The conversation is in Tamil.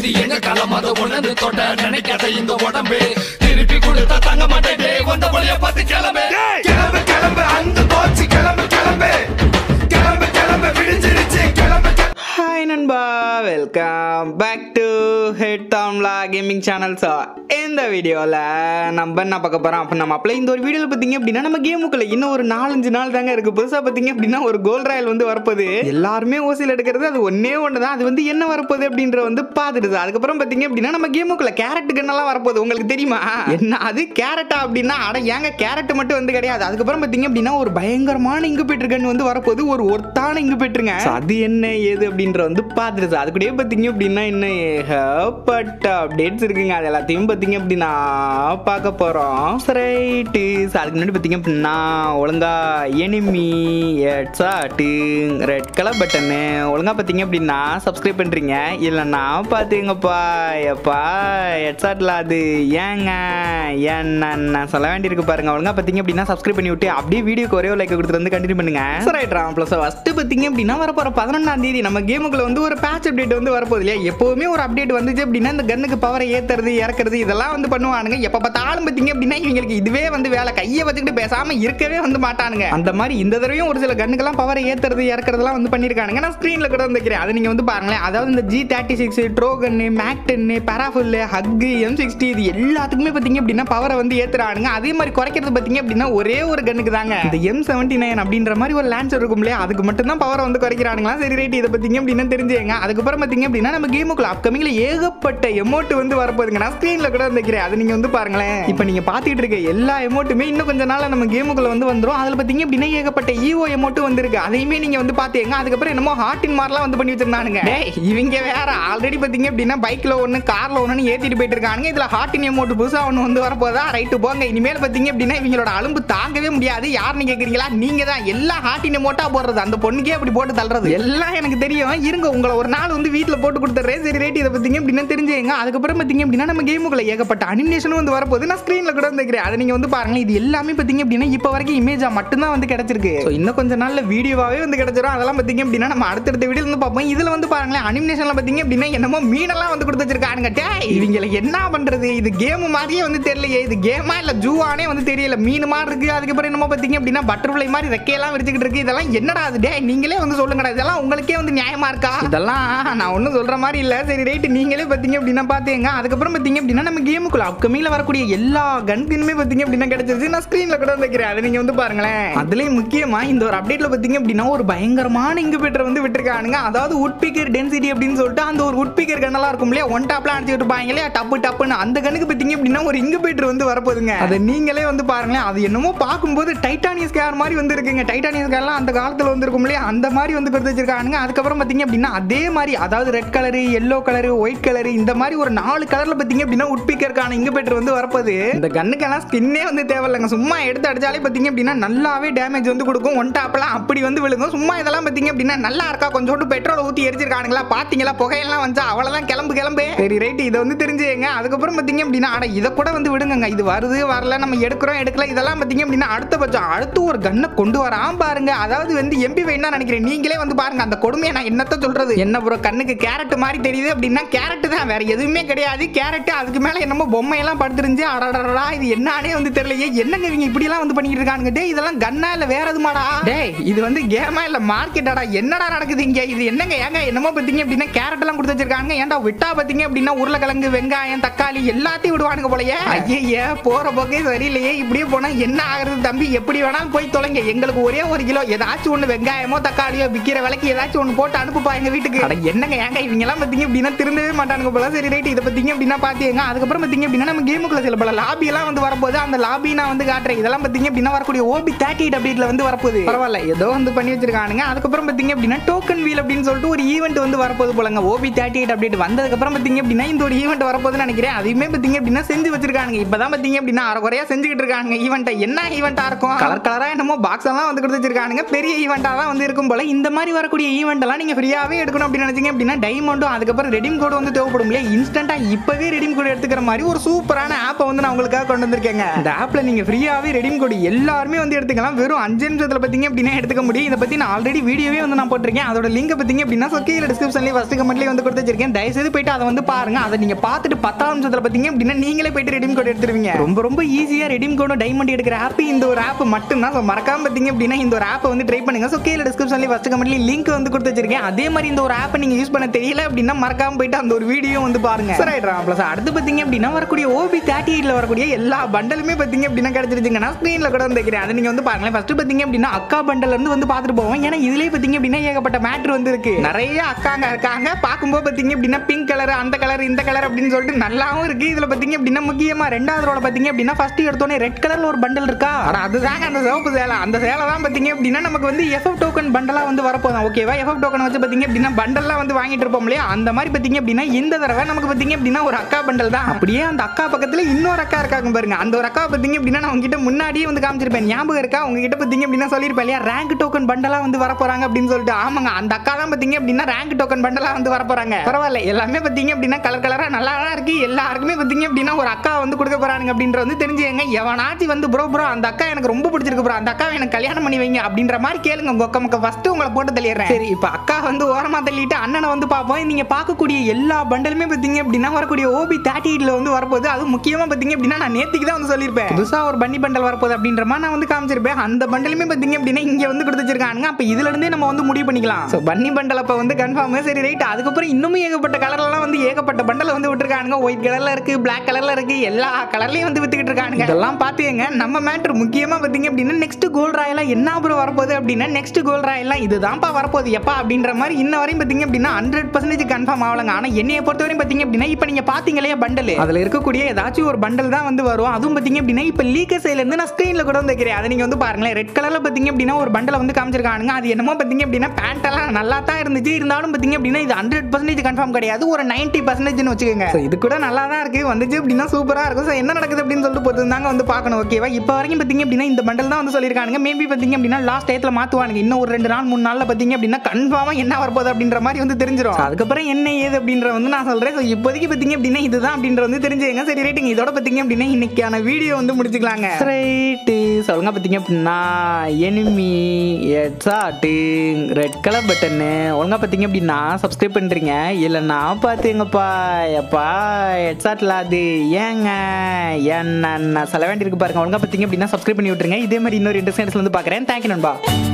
இது எங்க களம் அதை உணர்ந்து தொட்ட நினைக்காத இந்த உடம்பு திருப்பி கொடுத்தா தங்க மாட்டேன் வந்த வழிய பார்த்து கிளம்பு கிளம்பு கிளம்பு அந்த போச்சு கிளம்பு கிளம்பு கிளம்பு கிளம்பு விடிஞ்சிருச்சு கிளம்பு கிளம்பு ஹாய் நண்பா வெல்கம் பேக் டு ஹெட் டாம்லா கேமிங் சேனல் ஸோ இந்த வீடியோவில் நம்ம என்ன பார்க்க போகிறோம் அப்போ நம்ம அப்பல இந்த ஒரு வீடியோவில் பார்த்தீங்க அப்படின்னா நம்ம கேமுக்குள்ள இன்னும் ஒரு நாலஞ்சு நாள் தாங்க இருக்குது புதுசாக பார்த்தீங்க அப்படின்னா ஒரு கோல்ட் ராயல் வந்து வரப்போகுது எல்லாருமே ஓசியில் எடுக்கிறது அது ஒன்றே ஒன்று தான் அது வந்து என்ன வரப்போகுது அப்படின்ற வந்து பார்த்துட்டு அதுக்கப்புறம் பார்த்தீங்க அப்படின்னா நம்ம கேமுக்குள்ள கேரட் கண்ணெல்லாம் வரப்போகுது உங்களுக்கு தெரியுமா என்ன அது கேரட்டா அப்படின்னா அட ஏங்க கேரட் மட்டும் வந்து கிடையாது அதுக்கப்புறம் பார்த்தீங்க அப்படின்னா ஒரு பயங்கரமான இங்குபேட்டர் கன் வந்து வரப்போகுது ஒரு ஒர்த்தான இங்குபேட்டருங்க So, அது என்ன ஏது அப்படின்ற வந்து பார்த்துட்டு அது கூடயே பார்த்தீங்க அப்படின்னா இன்னும் ஏகப்பட்ட அப்டேட்ஸ் இருக்குங்க அது எல்லாத்தையும் பார்த்தீங்க அப்படின்னா பார்க்க போகிறோம் ரைட்டு அதுக்கு முன்னாடி பார்த்தீங்க அப்படின்னா ஒழுங்கா enemy headshot red colour button ஒழுங்கா பார்த்தீங்க அப்படின்னா சப்ஸ்கிரைப் பண்ணுறீங்க இல்லைன்னா பார்த்துங்கப்பா எப்பா ஹெட்ஸாட்டில் அது ஏங்க என்ன நான் சொல்ல வேண்டியிருக்கு பாருங்க ஒழுங்கா பார்த்தீங்க அப்படின்னா சப்ஸ்கிரைப் பண்ணி விட்டு அப்படியே வீடியோக்கு ஒரே லைக் கொடுத்துட்டு வந்து கண்டினியூ பண்ணுங்க ரைட் ராம் ப்ளஸ் ஃபஸ்ட்டு பார்த்தீங்க அப்படின்னா வரப்போகிற பதினொன்றாம் தேதி நம்ம கேமுக்குள்ள வந்து ஒரு பேட்ச் அப்டேட் வந்து வரப்போகுது இல்லையா எப்போவுமே ஒரு அப்டேட் வந்துச்சு அப்படின்னா இந்த கன்னுக்கு பவரை ஏற்றுறது இறக்குறது இதெல்லாம் வந்து பண்ணுவானுங்க எப்போ பார்த்தாலும் பார்த்தீங்க அப்படின்னா இவங்களுக்கு இதுவே வந்து வேலை கையை வச்சுக்கிட்டு பேசாமல் இருக்கவே வந்து மாட்டானுங்க அந்த மாதிரி இந்த தடவையும் ஒரு சில கன்னுக்கெல்லாம் பவரை ஏற்றுறது இறக்குறதுலாம் வந்து பண்ணியிருக்கானுங்க நான் ஸ்க்ரீனில் கூட வந்துக்கிறேன் அதை நீங்கள் வந்து பாருங்களேன் அதாவது இந்த ஜி தேர்ட்டி சிக்ஸ் ட்ரோகன்னு மேக் டென்னு பேராஃபுல்லு ஹக்கு எம் சிக்ஸ்டி இது எல்லாத்துக்குமே பார்த்தீங்க அப்படின்னா பவரை வந்து ஏற்றுறானுங்க அதே மாதிரி குறைக்கிறது பார்த்தீங்க அப்படின்னா ஒரே ஒரு கன்னுக்கு தாங்க இந்த எம் செவன்டி நைன் அப்படின்ற மாதிரி ஒரு லான்ச்சர் இருக்கும் இல்லையா அதுக்கு மட்டும் தான் பவரை வந்து குறைக்கிறானுங்களா சரி ரைட் இதை பார்த்தீங்க அப்படின்னா தெரிஞ்சுங்க அதுக்கப்புறம் பார்த்தீங்க அப்படின்னா நம்ம கேமுக்குள்ள அப்கமிங்ல ஏகப்பட்ட எமௌண்ட் வந்து வரப்போகுதுங்க நான் ஸ்க்ரீனில் கூட வந்துக்கிறேன் அதை நீங்கள் வந்து பாருங்களேன் இப்போ நீங்கள் பார்த்துட்டு இருக்க எல்லா எமௌண்ட்டுமே இன்னும் கொஞ்ச நாள் நம்ம கேமுக்குள்ள வந்து வந்துடும் அதில் பார்த்தீங்க அப்படின்னா ஏகப்பட்ட ஈஓ எமௌண்ட் வந்திருக்கு அதையுமே நீங்கள் வந்து பார்த்தீங்க அதுக்கப்புறம் என்னமோ ஹார்டின் மாதிரிலாம் வந்து பண்ணி வச்சிருந்தானுங்க டேய், இவங்க வேற ஆல்ரெடி பார்த்தீங்க அப்படின்னா பைக்கில் ஒன்று காரில் ஒன்று ஏற்றிட்டு போயிட்டு இருக்கானுங்க இதில் ஹார்டின் எமௌண்ட் புதுசாக ஒன்று வந்து வரப்போதா ரைட்டு போங்க இனிமேல் பார்த்தீங்க அப்படின்னா இவங்களோட அலும்பு தாங்கவே முடியாது யாருன்னு கேட்குறீங்களா நீங்கள் தான் எல்லா ஹார்டின் எமௌண்ட்டாக போடுறது அந்த பொண்ணுக்கே அப்படி போட்டு தள்ளுறது எல்லாம் எனக்கு தெரியும் இருங்க உங்களை ஒரு நாள் வந்து வீட்டில் போட்டு கொடுத்துட்றேன் சரி ரேட் இதை பார்த்தீங்க அப்படின்னா தெரிஞ்சுங்க அதுக்கப்புறம் பார்த்தீங்க அப்படின்னா நம்ம கேமுக்குள்ள ஏகப்பட்ட அனிமேஷனும் வந்து வரப்போகுது நான் ஸ்க்ரீனில் கூட வந்துக்கிறேன் அதை நீங்கள் வந்து பாருங்க இது எல்லாமே பார்த்தீங்க அப்படின்னா இப்போ வரைக்கும் இமேஜாக மட்டும்தான் வந்து கிடைச்சிருக்கு So, இன்னும் கொஞ்ச நாள்ல வீடியோவாகவே வந்து கிடைச்சிரும் அதெல்லாம் பார்த்தீங்க அப்படின்னா நம்ம அடுத்தடுத்த வீடியோ வந்து பார்ப்போம் இதில் வந்து பாருங்களேன் அனிமேஷனில் பார்த்தீங்க அப்படின்னா என்னமோ மீனெல்லாம் வந்து கொடுத்து வச்சிருக்கானுங்க டேய் இவங்களை என்ன பண்ணுறது இது கேம் மாதிரியே வந்து தெரியலையே இது கேமா இல்லை ஜூவானே வந்து தெரியல மீன் மாதிரி இருக்கு அதுக்கப்புறம் என்னமோ பார்த்தீங்க அப்படின்னா பட்டர்ஃப்ளை மாதிரி ரெக்கையெல்லாம் விரிச்சுக்கிட்டு இருக்கு இதெல்லாம் என்னடா அது டேய் நீங்களே வந்து சொல்லுங்கடா இதெல்லாம் உங்களுக்கே வந்து நியாயமா இருக்கா இதெல்லாம் நான் ஒன்றும் சொல்ற மாதிரி இல்லை சரி ரைட்டு நீங்களே பார்த்தீங்க அப்படின்னா பார்த்தீங்க அதுக்கப்புறம் பார்த்தீங்க அப்படின்னா நம்ம கேமுக்குள்ள அப்கமிங்ல வரக்கூடிய எல்லா கன்குமே பார்த்தீங்க அப்படின்னா கிடைச்சிருச்சு நான் ஸ்க்ரீனில் கூட வந்துக்கிறேன் அதை நீங்கள் வந்து பாருங்களேன் அதுலேயும் முக்கியமாக இந்த ஒரு அப்டேட்டில் பார்த்தீங்க அப்படின்னா ஒரு பயங்கரமான இங்குபேட்டர் வந்து விட்டுருக்கானுங்க அதாவது உட்பிக்கர் டென்சிட்டி அப்படின்னு சொல்லிட்டு அந்த ஒரு உட்பிக்கர் கண்ணெல்லாம் இருக்கும் இல்லையா ஒன் டாப்லாம் அடிச்சுட்டு இருப்பாங்க இல்லையா டப்பு டப்புன்னு அந்த கண்ணுக்கு பார்த்தீங்க அப்படின்னா ஒரு இங்குபேட்டர் வந்து வரப்போகுதுங்க அதை நீங்களே வந்து பாருங்களேன் அது என்னமோ பார்க்கும்போது டைட்டானியஸ் கேர் மாதிரி வந்து இருக்குங்க டைட்டானியஸ் கேர்லாம் அந்த காலத்தில் வந்து இருக்கும் இல்லையா அந்த மாதிரி வந்து கொடுத்து வச்சிருக்கானுங்க அதுக்கப்புறம் பார்த்தீங்க அப்படின்னா அதே மாதிரி அதாவது red colour yellow colour white colour இந்த மாதிரி ஒரு நாலு கலர்ல பார்த்தீங்க அப்படின்னா உட்பிக்கருக்கான இங்குபேட்டர் வந்து வரப்போகுது இந்த கண்ணுக்கெல்லாம் ஸ்கின்னே வந்து தேவையில்லைங்க சும்மா எடுத்து அடிச்சாலே பார்த்தீங்க அப்படின்னா நல்லாவே டேமேஜ் வந்து கொடுக்கும் ஒன் டாப்லாம் அப்படி வந்து விழுகும் சும்மா இதெல்லாம் பார்த்தீங்க அப்படின்னா நல்லா இருக்கா கொஞ்சோண்டு பெட்ரோல் ஊற்றி எரிச்சிருக்கானுங்களா பார்த்தீங்களா புகையெல்லாம் வந்தா அவ்வளோதான் கிளம்பு கிளம்பு சரி ரைட் இதை வந்து தெரிஞ்சுங்க அதுக்கப்புறம் பார்த்தீங்க அப்படின்னா அட இதை கூட வந்து விடுங்க இது வருது வரல நம்ம எடுக்கிறோம் எடுக்கல இதெல்லாம் பார்த்தீங்க அப்படின்னா அடுத்த பட்சம் அடுத்து ஒரு கன்னை கொண்டு வராம பாருங்க அதாவது வந்து எம்பி வேணா நினைக்கிறேன் நீங்களே வந்து பாருங்க அந்த கொடுமையை நான் என்னத்த சொல்றது என்ன ப்ரோ கண்ணுக்கு கேரட் மாதிரி தெரியுது அப்படின்னா கேரட் தான் வேற எதுவுமே கிடையாது கேரட் அதுக்கு மேல என்னமோ பொம்மையெல்லாம் படுத்துருந்துச்சு அடடடா இது என்னன்னே வந்து தெரியலையே என்னங்க இவங்க இப்படி எல்லாம் வந்து பண்ணிட்டு இருக்கானுங்க டேய் இதெல்லாம் கன்னா இல்ல வேற எதுமாடா டேய் இது வந்து கேமா இல்ல மார்க்கெட்டாடா என்னடா நடக்குது இங்க இது என்னங்க ஏங்க என்னமோ பாத்தீங்க அப்படின்னா கேரட் எல்லாம் கொடுத்து வச்சிருக்காங்க ஏன்டா விட்டா பாத்தீங்க அப்படின்னா உருளைக்கிழங்கு வெங்காயம் தக்காளி எல்லாத்தையும் விடுவானுங்க போலயே ஐயே போற போக்கே சரியில்லையே இப்படியே போனா என்ன ஆகுறது தம்பி எப்படி வேணாலும் போய் தொலைங்க எங்களுக்கு ஒரே ஒரு கிலோ ஏதாச்சும் ஒண்ணு வெங்காயமோ தக்காளியோ விக்கிற விலைக்கு ஏதாச்சும் ஒண்ணு போட்டு அனுப்புப்பா எங்க வீட்டுக்கு அட என்னங்க ஏங்க இவங்க எல்லாம் பாத்தீங்க அப்படின்னா திருந்தவே மாட்டானுங்க போல சரி ரைட் இதை பத்தீங்க அப்படின்னா பாத்தீங்க அதுக்கப்புறம் பாத்தீங்க அப்படின்னா நம்ம கேமுக்குள்ள சில பல லாபி எல்லாம் வந்து வரப்போகுது அந்த லாபி நான் வந்து காட்டுறேன் இதெல்லாம் பாத்தீங்க அப்படின்னா வரக்கூடிய ஓபி தேர்ட்டி எயிட் அப்டேட்ல வந்து வரப்போகுது பரவாயில்ல ஏதோ வந்து பண்ணி வச்சிருக்கானுங்க அதுக்கப்புறம் பாத்தீங்க அப்படின்னா டோக்கன் வீல் அப்படின்னு சொல்லிட்டு ஒரு ஈவெண்ட் வந்து வரப்போகுது போலங்க ஓபி தேர்ட்டி எயிட் அப்டேட் வந்ததுக்கு அப்புறம் பாத்தீங்க அப்படின்னா இந்த ஒரு ஈவெண்ட் வரப்போகுதுன்னு நினைக்கிறேன் அதையுமே பாத்தீங்க அப்படின்னா செஞ்சு வச்சிருக்காங்க இப்பதான் பாத்தீங்க அப்படின்னா அரை குறையா செஞ்சுக்கிட்டு இருக்காங்க ஈவெண்ட்டை என்ன ஈவெண்ட்டா இருக்கும் கலர் கலரா என்னமோ பாக்ஸ் எல்லாம் வந்து கொடுத்து வச்சிருக்கானுங்க பெரிய ஈவெண்ட்டா தான் வந்து இருக்கும் போல இந்த மாதிரி வரக்கூடிய ஈவெண்ட் எல்லாம் நீங்க ஃப்ரீயாவே எடுக்கணும் அப்படின்னு நினைச்சீங்க அப்படின்னா டைமண்டும் அதுக்கப்புறம் ரெடிம் கோடு வந்து தேவைப்படும் இல்லையா இன்ஸ்டன்டா இப்பவே ரெடிம் கோடு எடுத்துக்க இருக்கிற மாதிரி ஒரு சூப்பரான ஆப்பை வந்து நான் உங்களுக்காக கொண்டு வந்திருக்கேங்க இந்த ஆப்ல நீங்க ஃப்ரீயாவே ரெடீம் கோடி எல்லாருமே வந்து எடுத்துக்கலாம் வெறும் அஞ்சு நிமிஷத்துல பாத்தீங்க அப்படின்னா எடுத்துக்க முடியும் இதை பத்தி நான் ஆல்ரெடி வீடியோவே வந்து நான் போட்டிருக்கேன் அதோட லிங்க் பாத்தீங்க அப்படின்னா so கீழே டிஸ்கிரிப்ஷன்லயே ஃபர்ஸ்ட் கமெண்ட்லயே வந்து கொடுத்து வச்சிருக்கேன் தயவுசெய்து போயிட்டு அதை வந்து பாருங்க அதை நீங்க பார்த்துட்டு பத்தாம் நிமிஷத்துல பாத்தீங்க அப்படின்னா நீங்களே போயிட்டு ரெடீம் கோட் எடுத்துருவீங்க ரொம்ப ரொம்ப ஈஸியா ரெடீம் கோடும் டைமண்ட் எடுக்கிற ஆப் இந்த ஒரு ஆப் மட்டும் தான் ஸோ மறக்காம பாத்தீங்க அப்படின்னா இந்த ஒரு ஆப்பை வந்து ட்ரை பண்ணுங்க ஸோ கீழே டிஸ்கிரிப்ஷன்லயே ஃபர்ஸ்ட் கமெண்ட்லயே லிங்க் வந்து கொடுத்து வச்சிருக்கேன் அதே மாதிரி இந்த ஒரு ஆப்பை நீங்க யூஸ் பண்ண தெரியல அப்படின்னா மறக்காம போயிட்டு அந்த ஒரு வீடியோ வந்து பாருங்க சரி ப்ளஸ் அடுத்து பாத்தீங்க அப்படின்னா வரக்கூடிய ஓபி தேர்ட்டி எயிட்ல வரக்கூடிய எல்லா பண்டலுமே பாத்தீங்க அப்படின்னா கிடைச்சிருச்சுங்க நான் ஸ்க்ரீன்ல கூட வந்து வைக்கிறேன் அதை நீங்க வந்து பாருங்களேன் ஃபர்ஸ்ட் பாத்தீங்க அப்படின்னா அக்கா பண்டல்ல இருந்து வந்து பார்த்துட்டு போவோம் ஏன்னா இதுலயே பாத்தீங்க அப்படின்னா ஏகப்பட்ட மேட்ரு வந்து இருக்கு நிறைய அக்காங்க இருக்காங்க பார்க்கும்போது பாத்தீங்க அப்படின்னா பிங்க் கலர் அந்த கலர் இந்த கலர் அப்படின்னு சொல்லிட்டு நல்லாவும் இருக்கு இதுல பாத்தீங்க அப்படின்னா முக்கியமா ரெண்டாவது ரோல பாத்தீங்க அப்படின்னா ஃபர்ஸ்ட் எடுத்தோடனே ரெட் கலர்ல ஒரு பண்டல் இருக்கா அட அதுதாங்க அந்த சிவப்பு சேலை அந்த சேலை தான் பாத்தீங்க அப்படின்னா நமக்கு வந்து எஃப்எஃப் டோக்கன் பண்டலா வந்து வரப்போதும் ஓகேவா எஃப்எஃப் டோக்கன் வச்சு பாத்தீங்க அப்படின்னா பண்டல்லாம் வந்து வாங்கிட்டு இருப்போம் இல்லையா அந்த மாதிரி பாத்தீங்க அப்படின்னா இந்த தடவை நமக்கு பாத்தீங்க அப்படின்னா ஒரு அக்கா பண்டல் தான் அப்படியே அந்த அக்கா பக்கத்துல இன்னொரு அக்கா இருக்காங்க பாருங்க அந்த ஒரு அக்கா பாத்தீங்க அப்படின்னா நான் உங்ககிட்ட முன்னாடியே வந்து காமிச்சிருப்பேன் ஞாபகம் இருக்கா உங்ககிட்ட பாத்தீங்க அப்படின்னா சொல்லியிருப்பேன் இல்லையா ரேங்க் டோக்கன் பண்டலா வந்து வரப்போறாங்க அப்படின்னு சொல்லிட்டு ஆமாங்க அந்த அக்கா தான் பாத்தீங்க அப்படின்னா ரேங்க் டோக்கன் பண்டலா வந்து வரப்போறாங்க பரவாயில்ல எல்லாமே பாத்தீங்க அப்படின்னா கலர் கலரா நல்லா தான் இருக்கு எல்லாருக்குமே பாத்தீங்க அப்படின்னா ஒரு அக்கா வந்து கொடுக்க போறாங்க அப்படின்ற வந்து தெரிஞ்சுங்க எவனாச்சும் வந்து ப்ரோ ப்ரோ அந்த அக்கா எனக்கு ரொம்ப பிடிச்சிருக்கு ப்ரோ அந்த அக்கா எனக்கு கல்யாணம் பண்ணி வைங்க அப்படின்ற மாதிரி கேளுங்க உங்க அக்கா மக்க ஃபர்ஸ்ட் உங்களை போட்டு தள்ளிடுறேன் சரி இப்போ அக்கா வந்து ஓரமா தள்ளிட்டு அண்ணனை வந்து பார்ப்போம் நீங்க பார்க்கக்கூடிய எல்லா பண்டலுமே பாத்தீங்க அப்படின்னா வரக்கூடிய ஓபி தேர்ட்டி எயிட்ல வந்து வரப்போகுது அது முக்கியமா பாத்தீங்க அப்படின்னா நான் நேத்திக்கு தான் வந்து சொல்லியிருப்பேன் புதுசா ஒரு பன்னி பண்டல் வரப்போகுது அப்படின்ற மாதிரி நான் வந்து காமிச்சிருப்பேன் அந்த பண்டலுமே பாத்தீங்க அப்படின்னா இங்க வந்து கொடுத்து வச்சிருக்காங்க அப்ப இதுல இருந்தே நம்ம வந்து முடிவு பண்ணிக்கலாம் ஸோ பன்னி பண்டல் அப்ப வந்து கன்ஃபார்ம் சரி ரைட் அதுக்கப்புறம் இன்னும் ஏகப்பட்ட கலர்லாம் வந்து ஏகப்பட்ட பண்டல் வந்து விட்டுருக்கானுங்க ஒயிட் கலர்ல இருக்கு பிளாக் கலர்ல இருக்கு எல்லா கலர்லயும் வந்து வித்துக்கிட்டு இருக்கானுங்க இதெல்லாம் பாத்துங்க நம்ம மேட்ரு முக்கியமா பாத்தீங்க அப்படின்னா நெக்ஸ்ட் கோல் ராயெல்லாம் என்ன அப்புறம் வரப்போகுது அப்படின்னா நெக்ஸ்ட் கோல் ராயெல்லாம் இதுதான்ப்பா வரப்போகுது எப்பா அப்படின்ற மாதிரி இன்ன வரையும் பாத்தீங்க அப்படின்னா ஹண்ட்ரட் பர்சன்டேஜ் கன்ஃபார்ம் ஆகலங்க ஆனா என்னைய பொறுத்தவரையும் பாத்தீங்க அப்படின்னா இப்போ நீங்க பாத்தீங்களே பண்டல் அதுல இருக்கக்கூடிய ஏதாச்சும் ஒரு பண்டல் தான் வந்து வரும் அதுவும் பாத்தீங்க அப்படின்னா இப்போ லீக்கர் சைடுல இருந்து நான் ஸ்கிரீன்ல கூட வந்து வைக்கிறேன் அதை நீங்க வந்து பாருங்களேன் ரெட் கலர்ல பாத்தீங்க அப்படின்னா ஒரு பண்டலை வந்து காமிச்சிருக்கானுங்க அது என்னமோ பாத்தீங்க அப்படின்னா பேண்ட் எல்லாம் நல்லா தான் இருந்துச்சு இருந்தாலும் பாத்தீங்க அப்படின்னா இது ஹண்ட்ரட் பர்சன்டேஜ் கன்ஃபார்ம் கிடையாது ஒரு நைன்டி பர்சன்டேஜ்னு வச்சுக்கோங்க So, இது கூட நல்லா தான் இருக்கு வந்துச்சு அப்படின்னா சூப்பரா இருக்கும் So, என்ன நடக்குது அப்படின்னு சொல்லிட்டு பொறுத்து தாங்க வந்து பார்க்கணும் ஓகேவா இப்போ வரைக்கும் பாத்தீங்க அப்படின்னா இந்த பண்டல் தான் வந்து சொல்லியிருக்காங்க மேபி பாத்தீங்க அப்படின்னா லாஸ்ட் டயத்துல மாத்துவானுங்க இன்னும் ஒரு ரெண்டு நாள் மூணு நாள்ல பாத்தீங்க அப்படின்னா கன்ஃபார்மா என்ன வரப்போகுது அப்படின்ற மாதிரி வந்து தெரிஞ்சிடும் So, அதுக்கப்புறம் என்ன ஏது அப்படின்ற வந்து நான் சொல்றேன் So, இப்போதைக்கு பாத்தீங்க அப்படின்னா இதுதான் அப்படின்ற வந்து தெரிஞ்சுங்க சரி ரைட்டுங்க இதோட பாத்தீங்க அப்படின்னா இன்னைக்கான வீடியோ வந்து முடிச்சுக்கலாங்க ரைட்டு சொல்லுங்க பாத்தீங்க அப்படின்னா enemy headshot red colour button ஒழுங்கா பாத்தீங்க அப்படின்னா சப்ஸ்கிரைப் பண்றீங்க இல்லைன்னா பாத்துங்கப்பா எப்பா ஹெட்ஷாட்ல அது ஏங்க என்ன செல வேண்டி இருக்கு பாருங்க ஒழுங்கா பாத்தீங்க அப்படின்னா சப்ஸ்கிரைப் பண்ணி விட்டுருங்க இதே மாதிரி இன்னொரு இன்ட்ரெஸ்ட் வந்து பாக்குறேன் தேங்க்யூ நண்பா